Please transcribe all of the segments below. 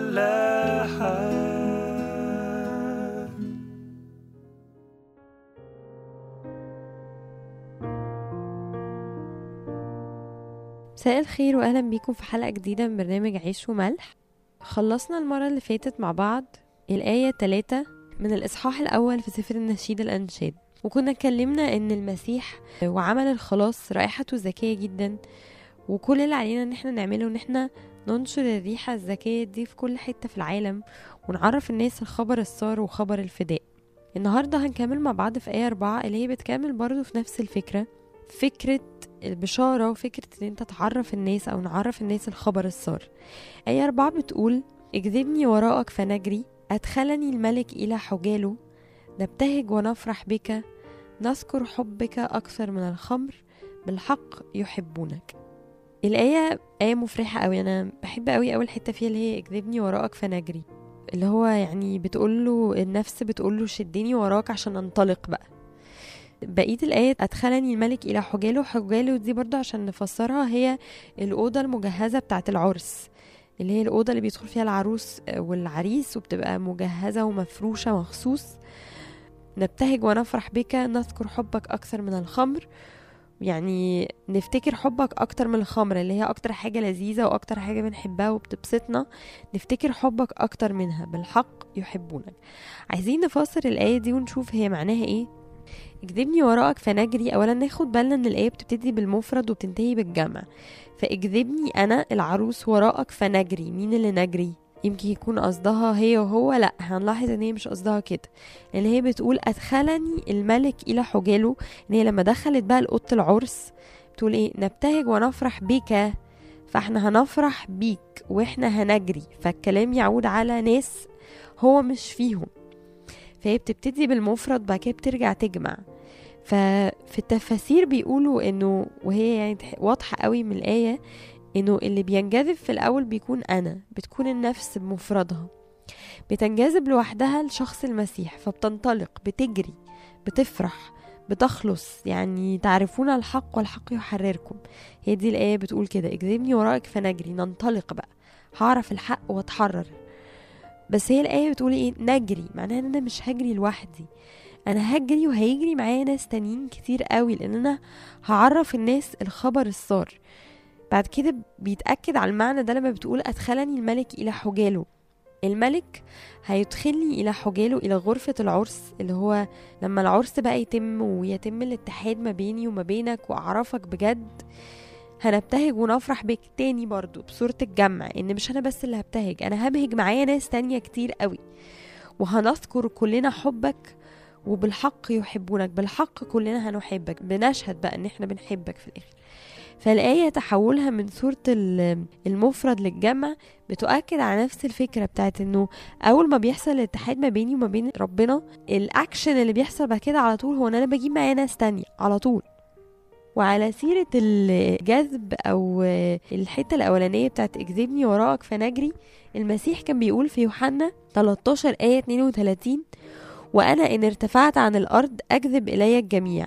الفلاحة مساء الخير واهلا بيكم في حلقه جديده من برنامج عيش وملح خلصنا المره اللي فاتت مع بعض الايه 3 من الاصحاح الاول في سفر النشيد الانشاد وكنا اتكلمنا ان المسيح وعمل الخلاص رائحته ذكيه جدا وكل اللي علينا ان احنا نعمله ان احنا ننشر الريحه الذكيه دي في كل حته في العالم ونعرف الناس الخبر السار وخبر الفداء النهارده هنكمل مع بعض في ايه 4 اللي هي بتكمل برضو في نفس الفكره فكره البشارة وفكرة ان انت تعرف الناس او نعرف الناس الخبر السار آية أربعة بتقول اجذبني وراءك فنجري أدخلني الملك إلى حجاله نبتهج ونفرح بك نذكر حبك أكثر من الخمر بالحق يحبونك الآية آية مفرحة أوي أنا بحب أوي أول حتة فيها اللي هي اجذبني وراءك فنجري اللي هو يعني بتقوله النفس بتقوله شدني وراك عشان انطلق بقى بقية الآية أدخلني الملك إلى حجاله حجاله دي برضو عشان نفسرها هي الأوضة المجهزة بتاعة العرس اللي هي الأوضة اللي بيدخل فيها العروس والعريس وبتبقى مجهزة ومفروشة مخصوص نبتهج ونفرح بك نذكر حبك أكثر من الخمر يعني نفتكر حبك أكتر من الخمر اللي هي أكتر حاجة لذيذة وأكتر حاجة بنحبها وبتبسطنا نفتكر حبك أكتر منها بالحق يحبونك عايزين نفسر الآية دي ونشوف هي معناها إيه اجذبني وراءك فنجري اولا ناخد بالنا ان الايه بتبتدي بالمفرد وبتنتهي بالجمع فاجذبني انا العروس وراءك فنجري مين اللي نجري يمكن يكون قصدها هي وهو لا هنلاحظ ان هي مش قصدها كده لان هي بتقول ادخلني الملك الى حجاله ان هي لما دخلت بقى لاوضه العرس بتقول ايه نبتهج ونفرح بك فاحنا هنفرح بيك واحنا هنجري فالكلام يعود على ناس هو مش فيهم فهي بتبتدي بالمفرد بعد كده بترجع تجمع ففي التفاسير بيقولوا انه وهي يعني واضحة قوي من الآية انه اللي بينجذب في الأول بيكون أنا بتكون النفس بمفردها بتنجذب لوحدها لشخص المسيح فبتنطلق بتجري بتفرح بتخلص يعني تعرفون الحق والحق يحرركم هي دي الآية بتقول كده اجذبني وراءك فنجري ننطلق بقى هعرف الحق واتحرر بس هي الآية بتقول ايه نجري معناها ان انا مش هجري لوحدي انا هجري وهيجري معايا ناس تانيين كتير قوي لان انا هعرف الناس الخبر السار بعد كده بيتأكد على المعنى ده لما بتقول أدخلني الملك إلى حجاله الملك هيدخلني إلى حجاله إلى غرفة العرس اللي هو لما العرس بقى يتم ويتم الاتحاد ما بيني وما بينك وأعرفك بجد هنبتهج ونفرح بك تاني برضو بصورة الجمع ان مش انا بس اللي هبتهج انا هبهج معايا ناس تانية كتير قوي وهنذكر كلنا حبك وبالحق يحبونك بالحق كلنا هنحبك بنشهد بقى ان احنا بنحبك في الاخر فالآية تحولها من صورة المفرد للجمع بتؤكد على نفس الفكرة بتاعت انه اول ما بيحصل الاتحاد ما بيني وما بين ربنا الاكشن اللي بيحصل بعد كده على طول هو ان انا بجيب معايا ناس تانية على طول وعلى سيرة الجذب أو الحتة الأولانية بتاعت اجذبني وراءك فنجري المسيح كان بيقول في يوحنا 13 آية 32 وأنا إن ارتفعت عن الأرض أجذب إلي الجميع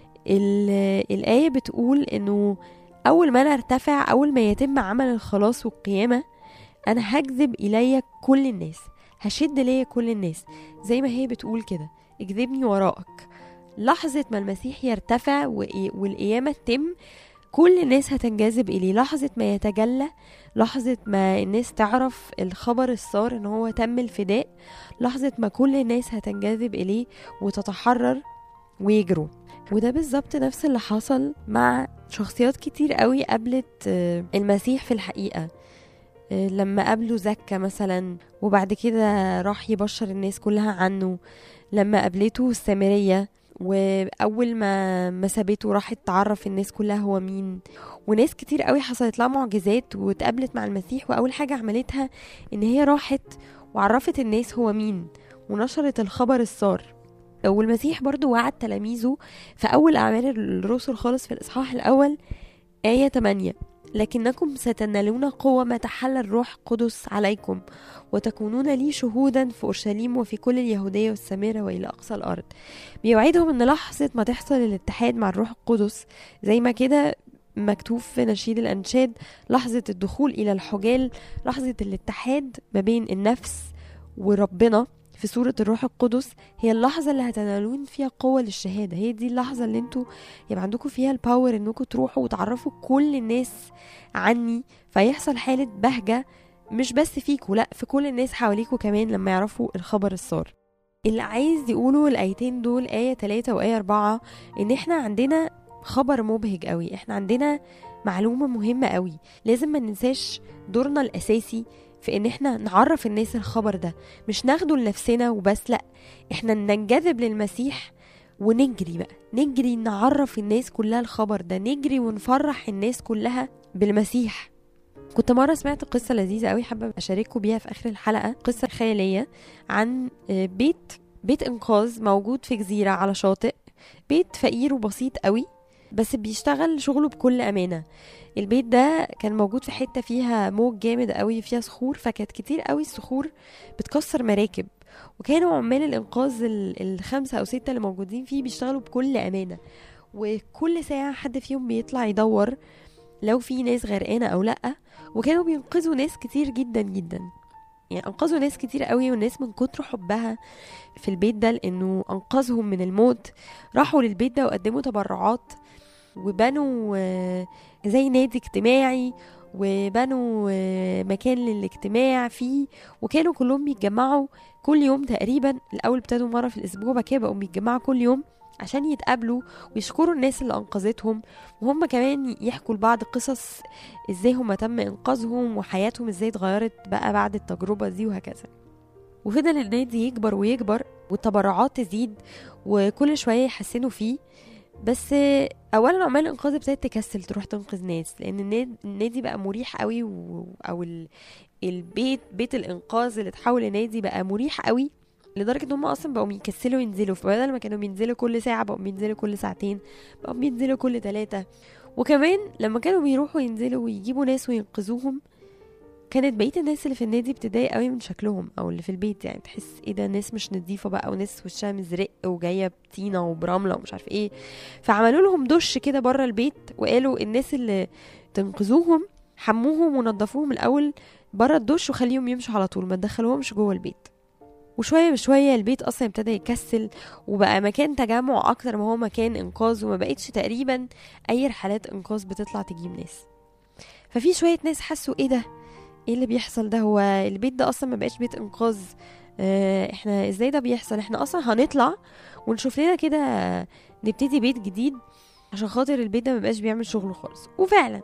الآية بتقول إنه أول ما أنا ارتفع أول ما يتم عمل الخلاص والقيامة أنا هجذب إلي كل الناس هشد ليا كل الناس زي ما هي بتقول كده اجذبني وراءك لحظة ما المسيح يرتفع والقيامة تتم كل الناس هتنجذب إليه لحظة ما يتجلى لحظة ما الناس تعرف الخبر السار ان هو تم الفداء لحظة ما كل الناس هتنجذب إليه وتتحرر ويجروا وده بالظبط نفس اللي حصل مع شخصيات كتير قوي قابلت المسيح في الحقيقة لما قابلوا زكا مثلا وبعد كده راح يبشر الناس كلها عنه لما قابلته السامرية واول ما ما سابته راحت تعرف الناس كلها هو مين وناس كتير قوي حصلت لها معجزات واتقابلت مع المسيح واول حاجه عملتها ان هي راحت وعرفت الناس هو مين ونشرت الخبر السار والمسيح برضو وعد تلاميذه في اول اعمال الرسل خالص في الاصحاح الاول ايه 8 لكنكم ستنالون قوة ما تحل الروح قدس عليكم وتكونون لي شهودا في أورشليم وفي كل اليهودية والسامرة وإلى أقصى الأرض بيوعدهم إن لحظة ما تحصل الاتحاد مع الروح القدس زي ما كده مكتوب في نشيد الأنشاد لحظة الدخول إلى الحجال لحظة الاتحاد ما بين النفس وربنا في سورة الروح القدس هي اللحظة اللي هتنالون فيها قوة للشهادة هي دي اللحظة اللي انتوا يبقى عندكم فيها الباور انكم تروحوا وتعرفوا كل الناس عني فيحصل حالة بهجة مش بس فيكوا لا في كل الناس حواليكوا كمان لما يعرفوا الخبر السار اللي عايز يقولوا الآيتين دول آية 3 وآية 4 إن إحنا عندنا خبر مبهج قوي إحنا عندنا معلومة مهمة قوي لازم ما ننساش دورنا الأساسي في إن إحنا نعرف الناس الخبر ده مش ناخده لنفسنا وبس لأ إحنا ننجذب للمسيح ونجري بقى نجري نعرف الناس كلها الخبر ده نجري ونفرح الناس كلها بالمسيح كنت مرة سمعت قصة لذيذة قوي حابة أشارككم بيها في آخر الحلقة قصة خيالية عن بيت بيت إنقاذ موجود في جزيرة على شاطئ بيت فقير وبسيط قوي بس بيشتغل شغله بكل أمانة البيت ده كان موجود في حتة فيها موج جامد قوي فيها صخور فكانت كتير قوي الصخور بتكسر مراكب وكانوا عمال الإنقاذ الخمسة أو ستة اللي موجودين فيه بيشتغلوا بكل أمانة وكل ساعة حد فيهم بيطلع يدور لو في ناس غرقانة أو لأ وكانوا بينقذوا ناس كتير جدا جدا يعني انقذوا ناس كتير قوي والناس من كتر حبها في البيت ده لانه انقذهم من الموت راحوا للبيت ده وقدموا تبرعات وبنوا زي نادي اجتماعي وبنوا مكان للاجتماع فيه وكانوا كلهم بيتجمعوا كل يوم تقريبا الاول ابتدوا مره في الاسبوع بعد كده بقوا بيتجمعوا كل يوم عشان يتقابلوا ويشكروا الناس اللي انقذتهم وهم كمان يحكوا لبعض قصص ازاي هم تم انقاذهم وحياتهم ازاي اتغيرت بقى بعد التجربة دي وهكذا وفضل النادي يكبر ويكبر والتبرعات تزيد وكل شوية يحسنوا فيه بس اولا عمال الانقاذ ابتدت تكسل تروح تنقذ ناس لان النادي بقى مريح قوي و... او البيت بيت الانقاذ اللي اتحول لنادي بقى مريح قوي لدرجه ان هم اصلا بقوا يكسلوا ينزلوا فبدل ما كانوا بينزلوا كل ساعه بقوا بينزلوا كل ساعتين بقوا بينزلوا كل ثلاثه وكمان لما كانوا بيروحوا ينزلوا ويجيبوا ناس وينقذوهم كانت بقيه الناس اللي في النادي بتضايق قوي من شكلهم او اللي في البيت يعني تحس ايه ده ناس مش نظيفه بقى وناس وشها مزرق وجايه بطينه وبرمله ومش عارف ايه فعملوا لهم دش كده بره البيت وقالوا الناس اللي تنقذوهم حموهم ونضفوهم الاول بره الدش وخليهم يمشوا على طول ما تدخلوهمش جوه البيت وشوية بشوية البيت أصلا ابتدى يكسل وبقى مكان تجمع أكتر ما هو مكان إنقاذ وما بقتش تقريبا أي رحلات إنقاذ بتطلع تجيب ناس ففي شوية ناس حسوا إيه ده إيه اللي بيحصل ده هو البيت ده أصلا ما بقاش بيت إنقاذ اه إحنا إزاي ده بيحصل إحنا أصلا هنطلع ونشوف لنا كده نبتدي بيت جديد عشان خاطر البيت ده مبقاش بيعمل شغله خالص وفعلا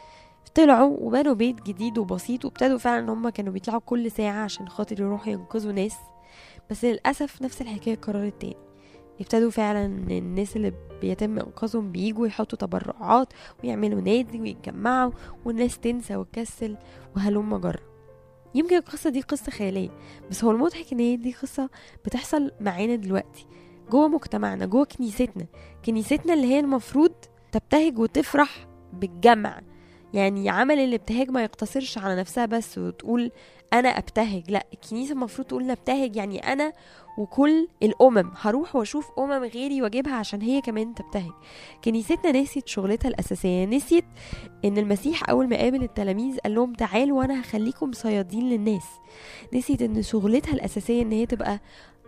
طلعوا وبنوا بيت جديد وبسيط وابتدوا فعلا ان هم كانوا بيطلعوا كل ساعة عشان خاطر يروحوا ينقذوا ناس بس للأسف نفس الحكاية قررت تاني ابتدوا فعلا الناس اللي بيتم انقاذهم بيجوا يحطوا تبرعات ويعملوا نادي ويتجمعوا والناس تنسى وتكسل وهلم جرة يمكن القصة دي قصة خيالية بس هو المضحك ان هي دي قصة بتحصل معانا دلوقتي جوه مجتمعنا جوه كنيستنا كنيستنا اللي هي المفروض تبتهج وتفرح بالجمع يعني عمل الابتهاج ما يقتصرش على نفسها بس وتقول انا ابتهج لا الكنيسه المفروض تقول نبتهج يعني انا وكل الامم هروح واشوف امم غيري واجيبها عشان هي كمان تبتهج كنيستنا نسيت شغلتها الاساسيه نسيت ان المسيح اول ما قابل التلاميذ قال لهم تعالوا وانا هخليكم صيادين للناس نسيت ان شغلتها الاساسيه ان هي تبقى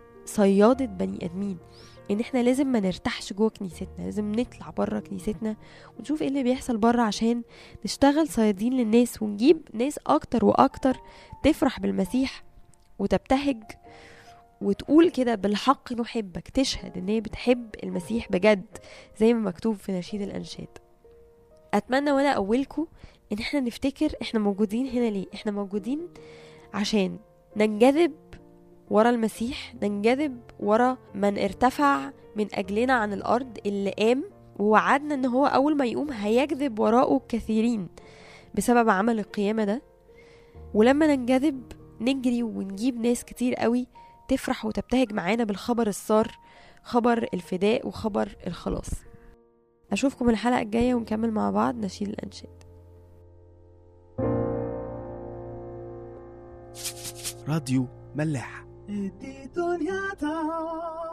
صياده بني ادمين ان احنا لازم ما نرتاحش جوه كنيستنا لازم نطلع بره كنيستنا ونشوف ايه اللي بيحصل بره عشان نشتغل صيادين للناس ونجيب ناس اكتر واكتر تفرح بالمسيح وتبتهج وتقول كده بالحق نحبك تشهد ان هي بتحب المسيح بجد زي ما مكتوب في نشيد الانشاد اتمنى وانا اولكم ان احنا نفتكر احنا موجودين هنا ليه احنا موجودين عشان ننجذب ورا المسيح ننجذب ورا من ارتفع من أجلنا عن الأرض اللي قام ووعدنا إن هو أول ما يقوم هيجذب وراءه كثيرين بسبب عمل القيامة ده ولما ننجذب نجري ونجيب ناس كتير قوي تفرح وتبتهج معانا بالخبر السار خبر الفداء وخبر الخلاص أشوفكم الحلقة الجاية ونكمل مع بعض نشيد الأنشاد راديو ملاح دي دنيا